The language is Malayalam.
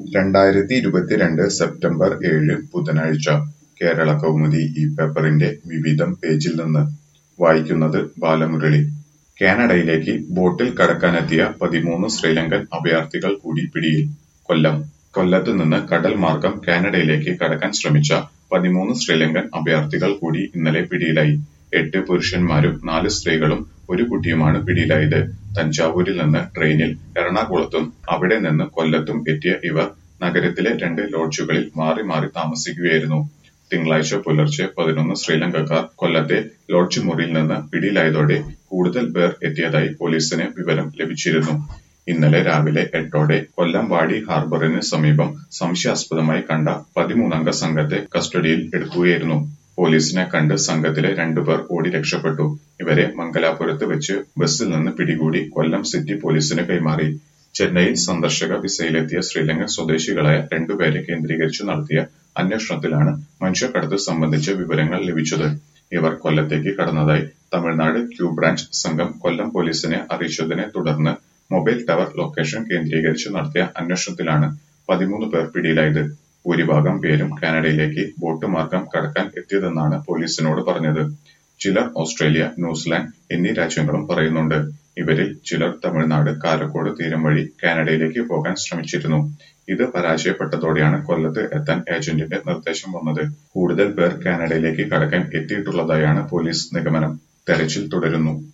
രണ്ടായിരത്തി ഇരുപത്തിരണ്ട് സെപ്റ്റംബർ ഏഴ് ബുധനാഴ്ച കേരളകൗമുദി ഈ പേപ്പറിന്റെ വിവിധം പേജിൽ നിന്ന് വായിക്കുന്നത് ബാലമുരളി കാനഡയിലേക്ക് ബോട്ടിൽ കടക്കാനെത്തിയ പതിമൂന്ന് ശ്രീലങ്കൻ അഭയാർത്ഥികൾ കൂടി പിടിയിൽ കൊല്ലം കൊല്ലത്ത് നിന്ന് കടൽ മാർഗം കാനഡയിലേക്ക് കടക്കാൻ ശ്രമിച്ച പതിമൂന്ന് ശ്രീലങ്കൻ അഭയാർത്ഥികൾ കൂടി ഇന്നലെ പിടിയിലായി എട്ട് പുരുഷന്മാരും നാല് സ്ത്രീകളും ഒരു കുട്ടിയുമാണ് പിടിയിലായത് തഞ്ചാവൂരിൽ നിന്ന് ട്രെയിനിൽ എറണാകുളത്തും അവിടെ നിന്ന് കൊല്ലത്തും എത്തിയ ഇവർ നഗരത്തിലെ രണ്ട് ലോഡ്ജുകളിൽ മാറി മാറി താമസിക്കുകയായിരുന്നു തിങ്കളാഴ്ച പുലർച്ചെ പതിനൊന്ന് ശ്രീലങ്കക്കാർ കൊല്ലത്തെ ലോഡ്ജ് മുറിയിൽ നിന്ന് പിടിയിലായതോടെ കൂടുതൽ പേർ എത്തിയതായി പോലീസിന് വിവരം ലഭിച്ചിരുന്നു ഇന്നലെ രാവിലെ എട്ടോടെ കൊല്ലം വാടി ഹാർബറിന് സമീപം സംശയാസ്പദമായി കണ്ട പതിമൂന്നംഗ സംഘത്തെ കസ്റ്റഡിയിൽ എടുക്കുകയായിരുന്നു പോലീസിനെ കണ്ട് സംഘത്തിലെ രണ്ടുപേർ ഓടി രക്ഷപ്പെട്ടു ഇവരെ മംഗലാപുരത്ത് വെച്ച് ബസ്സിൽ നിന്ന് പിടികൂടി കൊല്ലം സിറ്റി പോലീസിന് കൈമാറി ചെന്നൈയിൽ സന്ദർശക വിസയിലെത്തിയ ശ്രീലങ്കൻ സ്വദേശികളായ രണ്ടുപേരെ കേന്ദ്രീകരിച്ചു നടത്തിയ അന്വേഷണത്തിലാണ് മനുഷ്യക്കടത്ത് സംബന്ധിച്ച വിവരങ്ങൾ ലഭിച്ചത് ഇവർ കൊല്ലത്തേക്ക് കടന്നതായി തമിഴ്നാട് ക്യൂ ബ്രാഞ്ച് സംഘം കൊല്ലം പോലീസിനെ അറിയിച്ചതിനെ തുടർന്ന് മൊബൈൽ ടവർ ലൊക്കേഷൻ കേന്ദ്രീകരിച്ച് നടത്തിയ അന്വേഷണത്തിലാണ് പതിമൂന്ന് പേർ പിടിയിലായത് ഭൂരിഭാഗം പേരും കാനഡയിലേക്ക് ബോട്ട് മാർഗം കടക്കാൻ എത്തിയതെന്നാണ് പോലീസിനോട് പറഞ്ഞത് ചിലർ ഓസ്ട്രേലിയ ന്യൂസിലാൻഡ് എന്നീ രാജ്യങ്ങളും പറയുന്നുണ്ട് ഇവരിൽ ചിലർ തമിഴ്നാട് കാരക്കോട് തീരം വഴി കാനഡയിലേക്ക് പോകാൻ ശ്രമിച്ചിരുന്നു ഇത് പരാജയപ്പെട്ടതോടെയാണ് കൊല്ലത്ത് എത്താൻ ഏജന്റിന്റെ നിർദ്ദേശം വന്നത് കൂടുതൽ പേർ കാനഡയിലേക്ക് കടക്കാൻ എത്തിയിട്ടുള്ളതായാണ് പോലീസ് നിഗമനം തെരച്ചിൽ തുടരുന്നു